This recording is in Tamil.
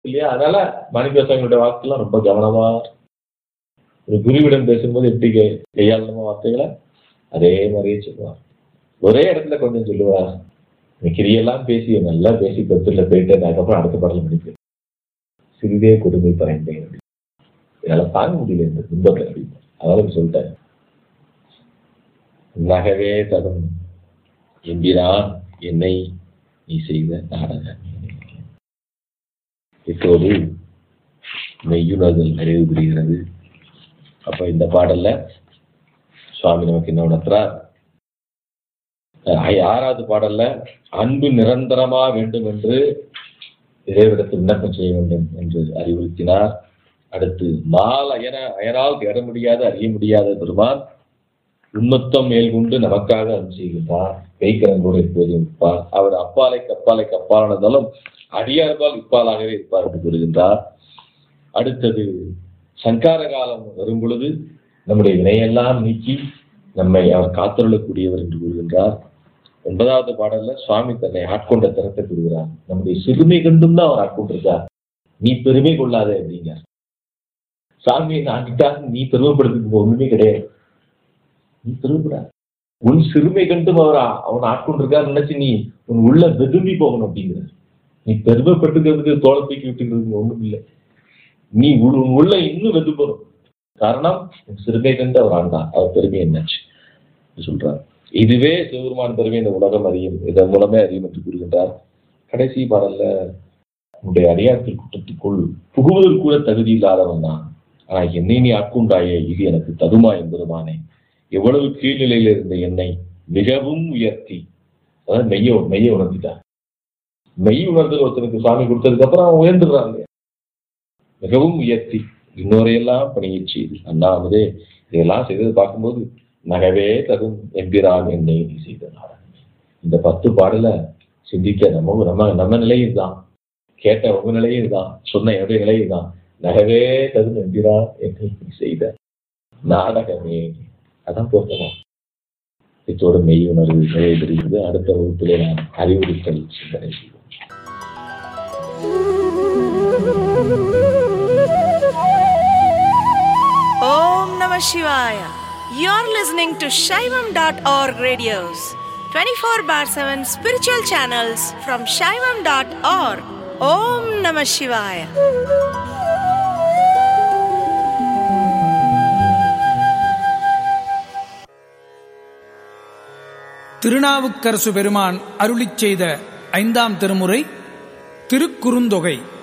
இல்லையா அதனால மாணிக்கவாசகங்களுடைய வாக்குலாம் ரொம்ப கவனமா ஒரு குருவிடம் பேசும்போது எப்படி கை- கையாளணுமோ வார்த்தைகளை அதே மாதிரியே சொல்லுவார் ஒரே இடத்துல கொஞ்சம் சொல்லுவார் இந்த கிரியெல்லாம் பேசி நல்லா பேசி பத்துல போயிட்டு அதுக்கப்புறம் அடுத்த பாடல் முடிப்பு சிறிதே கொடுமை பறைந்தேன் அப்படின்னு. என்னால தாங்க முடியல இந்த துன்பத்தை அப்படின்னு அதனால இப்படி சொல்லிட்டேன் நகவே தரும் எம்பிரான் என்னை நீ செய்த நாடகம் இப்போது மெய்யுணர்தல் நிறைவு பெறுகிறது அப்ப இந்த பாடல்ல சுவாமி நமக்கு என்ன உணர்த்துறார் அஹ் ஆறாவது பாடல்ல அன்பு நிரந்தரமா வேண்டும் என்று இறைவிடத்தில் விண்ணப்பம் செய்ய வேண்டும் என்று அறிவுறுத்தினார் அடுத்து மால் அயன அயனால் தேட முடியாத அறிய முடியாத பெருமான் உண்மத்தம் மேல் கொண்டு நமக்காக அருள் செய்கின்றார் கைக்கரன் கூட எப்போதும் இருப்பார் அவர் அப்பாலை கப்பாலை கப்பாலானதாலும் அடியார்பால் இப்பாலாகவே இருப்பார் என்று கூறுகின்றார் அடுத்தது சங்கார காலம் வரும் பொழுது நம்முடைய வினையெல்லாம் நீக்கி நம்மை அவர் காத்தருளக்கூடியவர் என்று கூறுகின்றார் ஒன்பதாவது பாடல்ல சுவாமி தன்னை ஆட்கொண்ட தரத்தை கூறுகிறார் நம்முடைய சிறுமை கண்டும் தான் அவர் ஆட்கொண்டிருக்கார் நீ பெருமை கொள்ளாதே அப்படிங்க சாமியை நாட்டிட்டா நீ பெருமைப்படுத்துக்கு ஒண்ணுமே கிடையாது நீ பெருமைப்படாத உன் சிறுமை கண்டும் அவர் ஆ- அவன் ஆட்கொண்டிருக்காரு நினைச்சு நீ உன் உள்ள வெதும்பி போகணும் அப்படிங்கிற நீ பெருமைப்பட்டுக்கிறதுக்கு தோலை தூக்கி விட்டுக்கிறதுக்கு ஒண்ணும் இல்லை நீ உள்- உன் உள்ள இன்னும் வெதும்பணும் காரணம் உன் சிறுமை கண்டு அவர் ஆண்டான் அவர் பெருமை என்னாச்சு என்று சொல்றார் இதுவே சிவபெருமான் பெருமை இந்த உலகம் அறியும் இதன் மூலமே அறியும் என்று கூறுகின்றார் கடைசி பாடல்ல உன்னுடைய அடியாற்றில் கூட்டத்துக்குள் புகுவதற்கு கூட தகுதி இல்லாதவன் தான் ஆனா என்னை நீ ஆட்கொண்டாயே இது எனக்கு தகுமா என்பதுமானே எவ்வளவு கீழ்நிலையில இருந்த என்னை மிகவும் உயர்த்தி அதாவது மெய்ய மெய்ய உணர்த்திட்டார் மெய் உணர்தல் ஒருத்தனுக்கு சாமி கொடுத்ததுக்கு அப்புறம் அவன் உயர்ந்துடுறான் இல்லையா மிகவும் உயர்த்தி இன்னொரையெல்லாம் பணியச் செய்து அண்ணாமதே இதெல்லாம் செய்தது பார்க்கும்போது நகவே தரும் எம்பிரான் என்னை நீ செய்த நாடகமே இந்த பத்து பாடல சிந்திக்க நம்ம நம்ம நம்ம நிலையும் தான் கேட்ட உங்க நிலையும் தான் சொன்ன என்னுடைய நிலையும் தான் நகவே தரும் எம்பிரான் என்னை நீ செய்த நாடகமே அதான் பொருத்தமா இத்தோடு மெய் உணர்வு நிறைவு பெறுகிறது அடுத்த வகுப்பிலே நாம் அறிவுறுத்தல் சிந்தனை செய்வோம் Om Namah Shivaya. You're listening to Shaivam.org radios, 24 bar 7 spiritual channels from Shaivam.org. Om Namah Shivaya. Thirunavukkarasu பெருமான் அருளிச் செய்த ஐந்தாம் திருமுறை திருக்குறுந்தொகை